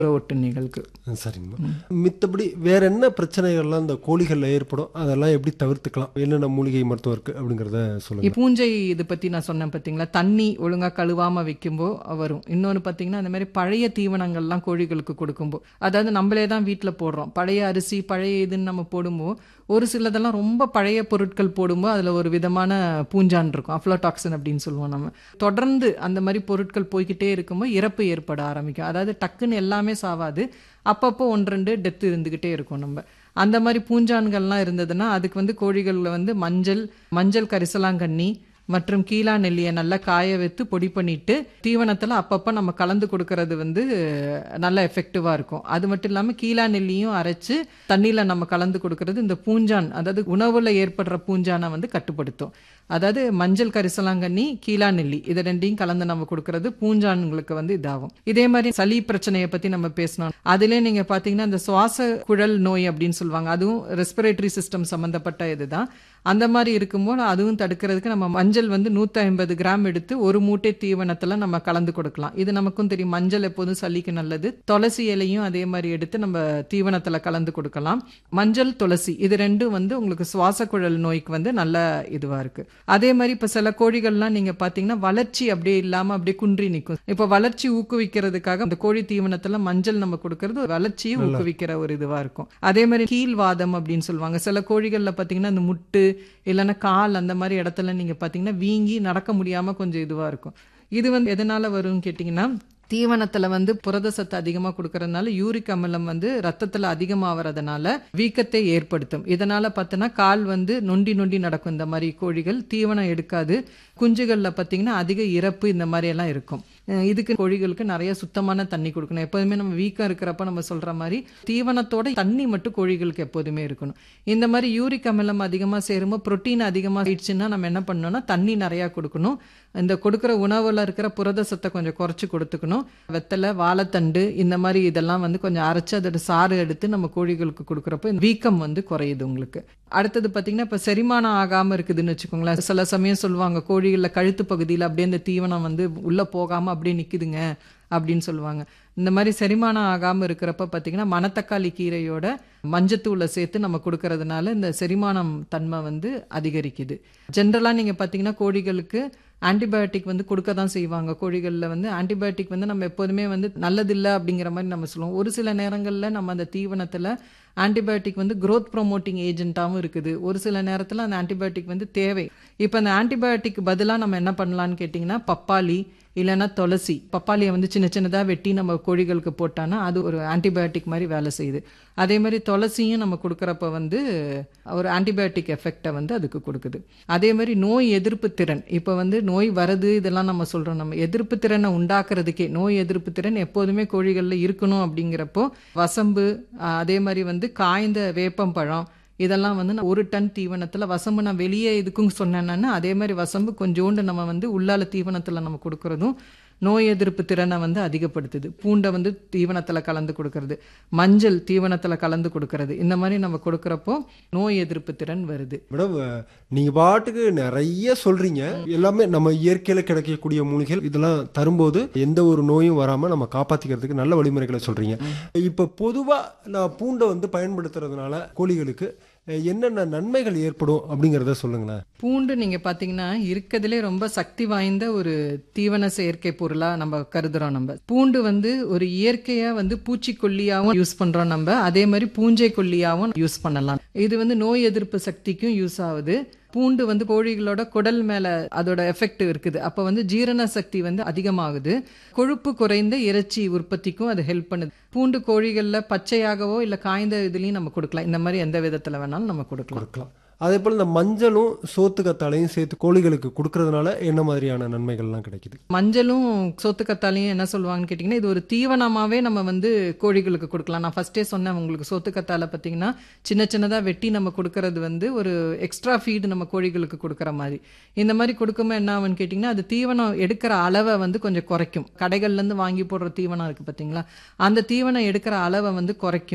ஒட்டுண்ணிகளுக்கு சரிங்கம்மா மித்தபடி வேற என்ன பிரச்சனைகள்லாம் இந்த கோழிகள்ல ஏற்படும் அதெல்லாம் எப்படி தவிர்த்துக்கலாம் என்னென்ன மூலிகை மருத்துவம் இருக்கு அப்படிங்கிறத சொல்லுங்க பூஞ்சை இது பத்தி நான் சொன்னேன் பார்த்தீங்களா தண்ணி ஒழுங்கா கழுவாம வைக்கும்போ வரும் இன்னொன்று பார்த்தீங்கன்னா அந்த மாதிரி பழைய தீவனங்கள்லாம் கோழிகளுக்கு கொடுக்கும்போ அதாவது நம்மளே தான் வீட்டில் போடுறோம் பழைய அரிசி பழைய இதுன்னு நம்ம போடும்போது ஒரு சிலதெல்லாம் ரொம்ப பழைய பொருட்கள் போடும்போது அதில் ஒரு விதமான பூஞ்சான் இருக்கும் அஃப்ளோடாக்சின் அப்படின்னு சொல்லுவோம் நம்ம தொடர்ந்து அந்த மாதிரி பொருட்கள் போய்கிட்டே இருக்கும்போது இறப்பு ஏற்பட ஆரம்பிக்கும் அதாவது டக்குன்னு எல்லாமே சாவாது அப்பப்போ ஒன்று ரெண்டு டெத்து இருந்துக்கிட்டே இருக்கும் நம்ம அந்த மாதிரி பூஞ்சான்கள்லாம் இருந்ததுன்னா அதுக்கு வந்து கோழிகளில் வந்து மஞ்சள் மஞ்சள் கரிசலாங்கண்ணி மற்றும் கீழா நெல்லியை நல்லா காய வைத்து பொடி பண்ணிட்டு தீவனத்தில் அப்பப்போ நம்ம கலந்து கொடுக்கறது வந்து நல்ல எஃபெக்டிவாக இருக்கும் அது மட்டும் இல்லாமல் கீழா நெல்லியும் அரைச்சு தண்ணியில் நம்ம கலந்து கொடுக்கறது இந்த பூஞ்சான் அதாவது உணவில் ஏற்படுற பூஞ்சானை வந்து கட்டுப்படுத்தும் அதாவது மஞ்சள் கரிசலாங்கண்ணி கீழா நெல்லி இதை ரெண்டையும் கலந்து நம்ம கொடுக்கறது பூஞ்சான்களுக்கு வந்து இதாகும் இதே மாதிரி சளி பிரச்சனையை பற்றி நம்ம பேசணும் அதிலே நீங்கள் பார்த்தீங்கன்னா இந்த சுவாச குழல் நோய் அப்படின்னு சொல்லுவாங்க அதுவும் ரெஸ்பிரேட்டரி சிஸ்டம் சம்மந்தப்பட்ட இதுதான் அந்த மாதிரி இருக்கும்போது அதுவும் தடுக்கிறதுக்கு நம்ம மஞ்சள் வந்து நூற்றி ஐம்பது கிராம் எடுத்து ஒரு மூட்டை தீவனத்தில் நம்ம கலந்து கொடுக்கலாம் இது நமக்கும் தெரியும் மஞ்சள் எப்போதும் சளிக்கு நல்லது துளசி இலையும் அதே மாதிரி எடுத்து நம்ம தீவனத்தில் கலந்து கொடுக்கலாம் மஞ்சள் துளசி இது ரெண்டும் வந்து உங்களுக்கு சுவாச குழல் நோய்க்கு வந்து நல்ல இதுவாக இருக்கு அதே மாதிரி இப்போ சில கோழிகள்லாம் நீங்கள் பார்த்தீங்கன்னா வளர்ச்சி அப்படியே இல்லாமல் அப்படியே குன்றி நிற்கும் இப்போ வளர்ச்சி ஊக்குவிக்கிறதுக்காக அந்த கோழி தீவனத்தில் மஞ்சள் நம்ம கொடுக்கறது வளர்ச்சியை ஊக்குவிக்கிற ஒரு இதுவாக இருக்கும் அதே மாதிரி கீழ்வாதம் அப்படின்னு சொல்லுவாங்க சில கோழிகளில் பார்த்தீங்கன்னா அந்த முட்டு இல்லைன்னா கால் அந்த மாதிரி இடத்துல நீங்கள் பார்த்தீங்கன்னா வீங்கி நடக்க முடியாமல் கொஞ்சம் இதுவாக இருக்கும் இது வந்து எதனால் வரும்னு கேட்டிங்கன்னா தீவனத்தில் வந்து புரத சத்து அதிகமாக கொடுக்கறதுனால யூரிக் அமிலம் வந்து ரத்தத்தில் அதிகமாகிறதுனால வீக்கத்தை ஏற்படுத்தும் இதனால் பார்த்தோன்னா கால் வந்து நொண்டி நொண்டி நடக்கும் இந்த மாதிரி கோழிகள் தீவனம் எடுக்காது குஞ்சுகளில் பார்த்தீங்கன்னா அதிக இறப்பு இந்த மாதிரி எல்லாம் இருக்கும் அஹ் இதுக்கு கோழிகளுக்கு நிறைய சுத்தமான தண்ணி கொடுக்கணும் எப்போதுமே நம்ம வீக்கம் இருக்கிறப்ப நம்ம சொல்கிற மாதிரி தீவனத்தோட தண்ணி மட்டும் கோழிகளுக்கு எப்போதுமே இருக்கணும் இந்த மாதிரி யூரிக் அமிலம் அதிகமாக சேரும்போது புரோட்டீன் அதிகமாக ஆயிடுச்சுன்னா நம்ம என்ன பண்ணணும்னா தண்ணி நிறையா கொடுக்கணும் இந்த கொடுக்குற உணவில் இருக்கிற புரத சத்தை கொஞ்சம் குறைச்சி கொடுத்துக்கணும் வெத்தலை வாழைத்தண்டு இந்த மாதிரி இதெல்லாம் வந்து கொஞ்சம் அரைச்சு அதோட சாறு எடுத்து நம்ம கோழிகளுக்கு கொடுக்குறப்போ இந்த வீக்கம் வந்து குறையுது உங்களுக்கு அடுத்தது பார்த்தீங்கன்னா இப்போ செரிமானம் ஆகாமல் இருக்குதுன்னு வச்சுக்கோங்களேன் சில சமயம் சொல்லுவாங்க கோழிகளில் கழுத்து பகுதியில் அப்படியே இந்த தீவனம் வந்து உள்ளே போகாமல் அப்படியே நிற்குதுங்க அப்படின்னு சொல்லுவாங்க இந்த மாதிரி செரிமானம் ஆகாமல் இருக்கிறப்ப பார்த்தீங்கன்னா மணத்தக்காளி கீரையோட மஞ்சத்தூளை சேர்த்து நம்ம கொடுக்கறதுனால இந்த செரிமானம் தன்மை வந்து அதிகரிக்குது ஜென்ரலாக நீங்கள் பார்த்தீங்கன்னா கோழிகளுக்கு ஆன்டிபயோட்டிக் வந்து கொடுக்க தான் செய்வாங்க கோழிகளில் வந்து ஆன்டிபயோட்டிக் வந்து நம்ம எப்போதுமே வந்து நல்லதில்லை அப்படிங்கிற மாதிரி நம்ம சொல்லுவோம் ஒரு சில நேரங்களில் நம்ம அந்த தீவனத்தில் ஆன்டிபயோட்டிக் வந்து growth ப்ரோமோட்டிங் ஏஜென்ட்டாகவும் இருக்குது ஒரு சில நேரத்தில் அந்த ஆன்டிபயோட்டிக் வந்து தேவை இப்போ அந்த ஆன்டிபயோட்டிக் பதிலாக நம்ம என்ன பண்ணலான்னு கேட்டிங்கன்னா பப்பாளி இல்லைன்னா துளசி பப்பாளியை வந்து சின்ன சின்னதாக வெட்டி நம்ம கோழிகளுக்கு போட்டான்னா அது ஒரு ஆன்டிபயோட்டிக் மாதிரி வேலை செய்யுது அதே மாதிரி துளசியும் நம்ம கொடுக்குறப்ப வந்து ஒரு ஆன்டிபயோட்டிக் எஃபெக்டை வந்து அதுக்கு கொடுக்குது அதே மாதிரி நோய் எதிர்ப்பு திறன் இப்போ வந்து நோய் வருது இதெல்லாம் நம்ம சொல்கிறோம் நம்ம எதிர்ப்பு திறனை உண்டாக்குறதுக்கே நோய் எதிர்ப்பு திறன் எப்போதுமே கோழிகளில் இருக்கணும் அப்படிங்கிறப்போ வசம்பு அஹ், அதே மாதிரி வந்து காய்ந்த வேப்பம்பழம் இதெல்லாம் வந்து நான் ஒரு டன் தீவனத்தில் வசம்பு நான் வெளியே இதுக்கும் சொன்னேன்னா அதே மாதிரி வசம்பு கொஞ்சோண்டு நம்ம வந்து உள்ளால தீவனத்தில் நம்ம கொடுக்குறதும் நோய் எதிர்ப்பு திறனை வந்து அதிகப்படுத்துது பூண்டை வந்து தீவனத்தில் கலந்து கொடுக்கறது மஞ்சள் தீவனத்தில் கலந்து கொடுக்கறது இந்த மாதிரி நம்ம கொடுக்குறப்போ நோய் எதிர்ப்பு திறன் வருது மேடம் அஹ், நீங்க பாட்டுக்கு நிறைய சொல்றீங்க எல்லாமே நம்ம இயற்கையில கிடைக்கக்கூடிய மூலிகைகள் இதெல்லாம் தரும்போது எந்த ஒரு நோயும் வராம நம்ம காப்பாத்திக்கிறதுக்கு நல்ல வழிமுறைகளை சொல்றீங்க இப்ப பொதுவா நான் பூண்டை வந்து பயன்படுத்துறதுனால கோழிகளுக்கு அஹ், என்னென்ன நன்மைகள் ஏற்படும் அப்படிங்கிறத சொல்லுங்களேன் பூண்டு நீங்க பாத்தீங்கன்னா இருக்கறதுலே ரொம்ப சக்தி வாய்ந்த ஒரு தீவன செயற்கை பொருளா நம்ம கருதுறோம் நம்ம பூண்டு வந்து ஒரு இயற்கையா வந்து பூச்சிக்கொல்லியாவும் யூஸ் பண்றோம் நம்ம அதே மாதிரி பூஞ்சை கொல்லியாவும் யூஸ் பண்ணலாம் இது வந்து நோய் எதிர்ப்பு சக்திக்கும் யூஸ் ஆகுது பூண்டு வந்து கோழிகளோட குடல் மேல அதோட எஃபெக்ட் இருக்குது அப்ப வந்து ஜீரண சக்தி வந்து அதிகமாகுது கொழுப்பு குறைந்த இறைச்சி உற்பத்திக்கும் அது ஹெல்ப் பண்ணுது பூண்டு கோழிகள்ல பச்சையாகவோ இல்ல காய்ந்த இதுலயும் நம்ம கொடுக்கலாம் இந்த மாதிரி எந்த விதத்துல வேணாலும் நம்ம கொடுக்கலாம் கொடுக்கலாம் அதே போல் இந்த மஞ்சளும் சோத்து கத்தாழையும் சேர்த்து கோழிகளுக்கு கொடுக்கறதுனால என்ன மாதிரியான நன்மைகள்லாம் கிடைக்குது மஞ்சளும் சோத்துக்கத்தாலையும் என்ன சொல்லுவாங்கன்னு கேட்டிங்கன்னா இது ஒரு தீவனமாகவே நம்ம வந்து கோழிகளுக்கு கொடுக்கலாம் நான் ஃபஸ்ட்டே சொன்னேன் உங்களுக்கு சோத்துக்கத்தால பார்த்தீங்கன்னா சின்ன சின்னதாக வெட்டி நம்ம கொடுக்கறது வந்து ஒரு எக்ஸ்ட்ரா ஃபீடு நம்ம கோழிகளுக்கு கொடுக்குற மாதிரி இந்த மாதிரி கொடுக்கும்போது என்ன ஆகும்னு கேட்டிங்கன்னா அது தீவனம் எடுக்கிற அளவை வந்து கொஞ்சம் குறைக்கும் கடைகள்லேருந்து வாங்கி போடுற தீவனம் இருக்குது பார்த்தீங்களா அந்த தீவனம் எடுக்கிற அளவை வந்து குறைக்கும்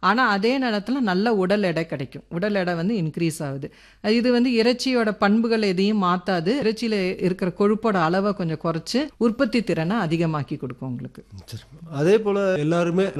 ஆனால் அதே நேரத்தில் நல்ல உடல் எடை கிடைக்கும் உடல் எடை வந்து இன்க்ரீஸ் ஆகுது இது வந்து இறைச்சியோட பண்புகள் எதையும் மாற்றாது இறைச்சியில் இருக்கிற கொழுப்போட அளவை கொஞ்சம் குறைச்சி உற்பத்தி திறனை அதிகமாக்கி கொடுக்கும் உங்களுக்கு சரி. அதே போல எல்லாருமே